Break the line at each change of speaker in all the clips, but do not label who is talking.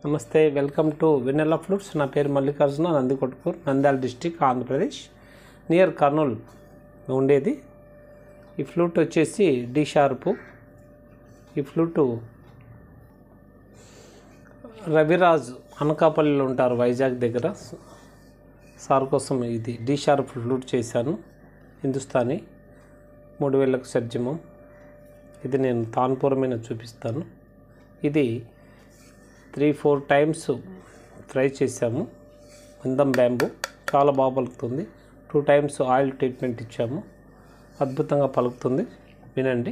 నమస్తే welcome to Vennela flutes నా పేరు మల్లికార్జున నందికొట్కూర్ నంద్యాల డిస్టిక్ ఆంధ్రప్రదేశ్ నియర్ కర్నూల్ ఉండేది ఈ ఫ్లూట్ వచ్చేసి డి షార్పు ఈ ఫ్లూటు రవిరాజ్ అనకాపల్లిలో ఉంటారు వైజాగ్ దగ్గర సార్ కోసం ఇది డి షార్ప్ ఫ్లూట్ చేశాను హిందుస్థానీ మూడు వేలకు సర్జమం ఇది నేను తాన్పూరమైన చూపిస్తాను ఇది త్రీ ఫోర్ టైమ్స్ ఫ్రై చేసాము మందం బ్యాంబు చాలా బాగా పలుకుతుంది టూ టైమ్స్ ఆయిల్ ట్రీట్మెంట్ ఇచ్చాము అద్భుతంగా పలుకుతుంది వినండి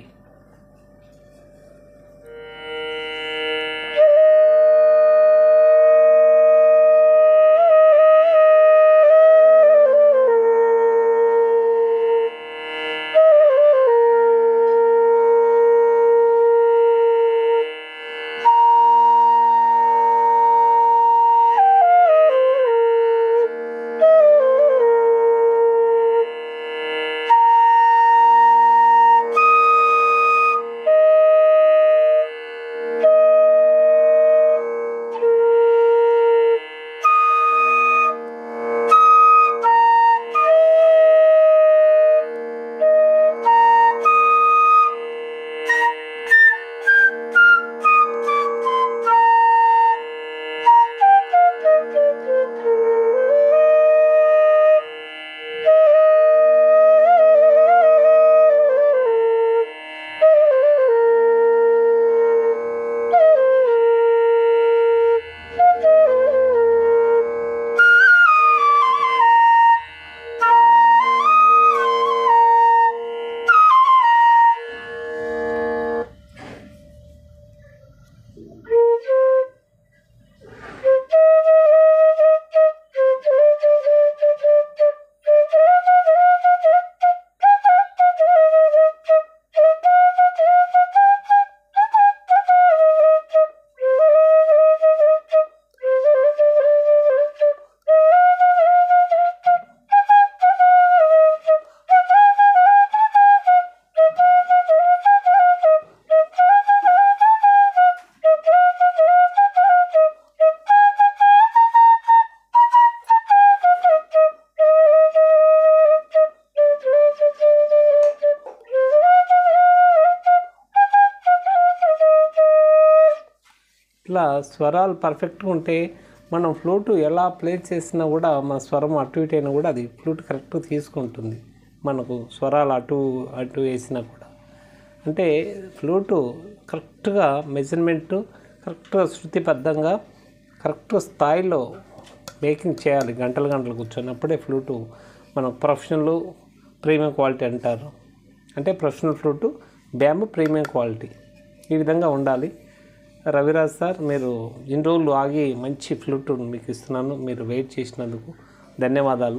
ఇట్లా స్వరాలు పర్ఫెక్ట్గా ఉంటే మనం ఫ్లూట్ ఎలా ప్లే చేసినా కూడా మన స్వరం అటు ఇటు అయినా కూడా అది ఫ్లూట్ కరెక్ట్గా తీసుకుంటుంది మనకు స్వరాలు అటు అటు వేసినా కూడా అంటే ఫ్లూటు కరెక్ట్గా మెజర్మెంట్ కరెక్ట్గా శృతిబద్ధంగా కరెక్ట్ స్థాయిలో మేకింగ్ చేయాలి గంటలు గంటలు కూర్చొని ఫ్లూటు మన ప్రొఫెషనల్ ప్రీమియం క్వాలిటీ అంటారు అంటే professional flute bamboo premium quality ఈ విధంగా ఉండాలి రవిరాజ్ సార్ మీరు ఇన్ని రోజులు ఆగి మంచి ఫ్లూట్ మీకు ఇస్తున్నాను మీరు వెయిట్ చేసినందుకు ధన్యవాదాలు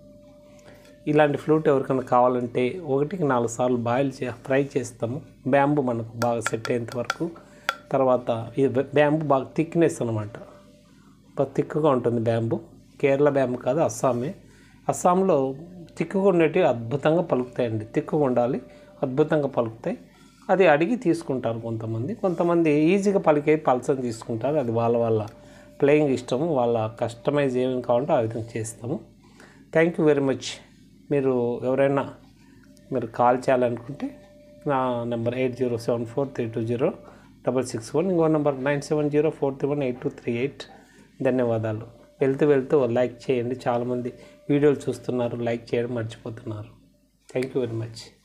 ఇలాంటి ఫ్లూట్ ఎవరికైనా కావాలంటే ఒకటికి నాలుగు సార్లు బాయిల్ చే ఫ్రై చేస్తాము బ్యాంబు మనకు బాగా సెట్ అయ్యేంత వరకు తర్వాత ఈ బ్యాంబు బాగా థిక్నెస్ అనమాట బాగా థిక్గా ఉంటుంది బ్యాంబు కేరళ బ్యాంబు కాదు అస్సామే అస్సాంలో తిక్కుగా ఉండేటివి అద్భుతంగా పలుకుతాయండి తిక్కుగా ఉండాలి అద్భుతంగా పలుకుతాయి అది అడిగి తీసుకుంటారు కొంతమంది కొంతమంది ఈజీగా పలికే పల్సని తీసుకుంటారు అది వాళ్ళ వాళ్ళ ప్లేయింగ్ ఇష్టము వాళ్ళ కస్టమైజ్ ఏమేమి కావాలంటే ఆ విధంగా చేస్తాము థ్యాంక్ యూ వెరీ మచ్ మీరు ఎవరైనా మీరు కాల్ చేయాలనుకుంటే నా number eight zero seven four three two zero double six one ఇంకో number nine seven zero four three one eight two three eight ధన్యవాదాలు వెళ్తూ వెళ్తూ లైక్ చేయండి చాలామంది వీడియోలు చూస్తున్నారు లైక్ చేయడం మర్చిపోతున్నారు థ్యాంక్ యూ వెరీ మచ్